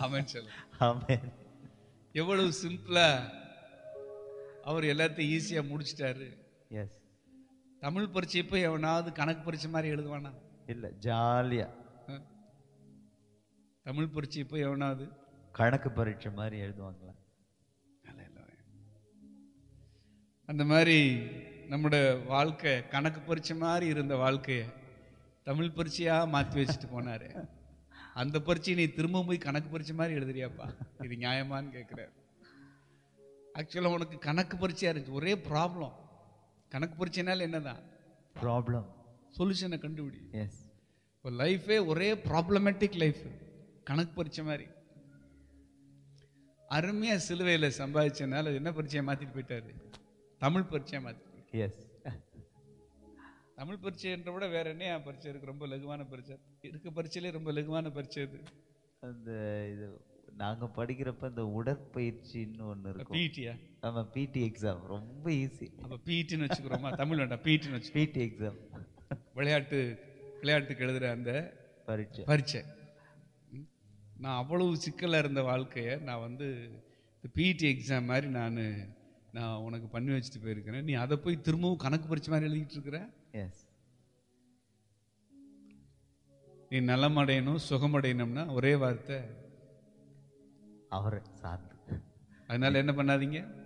ஆமென் சொல்லுங்க ஆமென் எவ்வளவு சிம்பிளா அவர் எல்லாத்தையும் ஈஸியா முடிச்சிட்டாரு எஸ் தமிழ் பரீட்சை போய் எவனாவது கணக்கு பரீட்சை மாதிரி எழுதுவானா இல்ல ஜாலியா ஆ? தமிழ் பரீட்சை போய் எவனாவது கணக்கு பரீட்சை மாதிரி எழுதுவாங்களா அந்த மாதிரி நம்முடைய வாழ்க்கை கணக்கு பரீட்சை மாதிரி இருந்த வாழ்க்கைய தமிழ் பரீட்சையா மாத்தி வச்சுட்டு போனாரு அந்த பரீட்சை நீ திரும்ப போய் கணக்கு பரீட்சை மாதிரி எழுதுறியாப்பா இது நியாயமான்னு கேட்கிறாரு ஆக்சுவலா உனக்கு கணக்கு பரீட்சையா இருந்துச்சு ஒரே ப்ராப்ளம் கணக்கு பரீட்சைனால என்னதான் ப்ராப்ளம் சொல்யூஷனை கண்டுபிடி எஸ் இப்போ லைஃபே ஒரே ப்ராப்ளமேட்டிக் லைஃப் கணக்கு பரீட்சை மாதிரி அருமையா சிலுவையில் சம்பாதிச்சனால என்ன பரீட்சையை மாத்திட்டு போயிட்டாரு தமிழ் பரீட்சையை மாத்திட்டு போயிட்டாரு. எஸ் தமிழ் பரீட்சைன்ற விட வேற என்ன பரீட்சை இருக்கு ரொம்ப லகுவான பரீட்சை இருக்க பரீட்சையிலே ரொம்ப லகுவான பரீட்சை இது அந்த இது நாங்க படிக்கிறப்ப இந்த உடற்பயிற்சின்னு ஒண்ணு இருக்கும் பிஇடியா ஆமா பிடி எக்ஸாம் ரொம்ப ஈஸி அப்ப பிஇடின்னு வச்சுக்கிறோமா தமிழ் வேண்டாம் பிஇடின்னு வச்சு பிடி எக்ஸாம் விளையாட்டு விளையாட்டுக்கு எழுதுற அந்த பரீட்சை பரீட்சை ம். நான் அவ்வளவு சிக்கலா இருந்த வாழ்க்கையை நான் வந்து பிஇடி எக்ஸாம் மாதிரி நான் நான் உனக்கு பண்ணி வச்சுட்டு போயிருக்கிறேன் நீ அதை போய் திரும்பவும் கணக்கு பரீட்சை மாதிரி எழுதிட்டு இருக்கிற எஸ் நீ நலமடையணும் சுகமடையணும்னா ஒரே வார்த்தை அவரை சார்ந்து அதனால என்ன பண்ணாதீங்க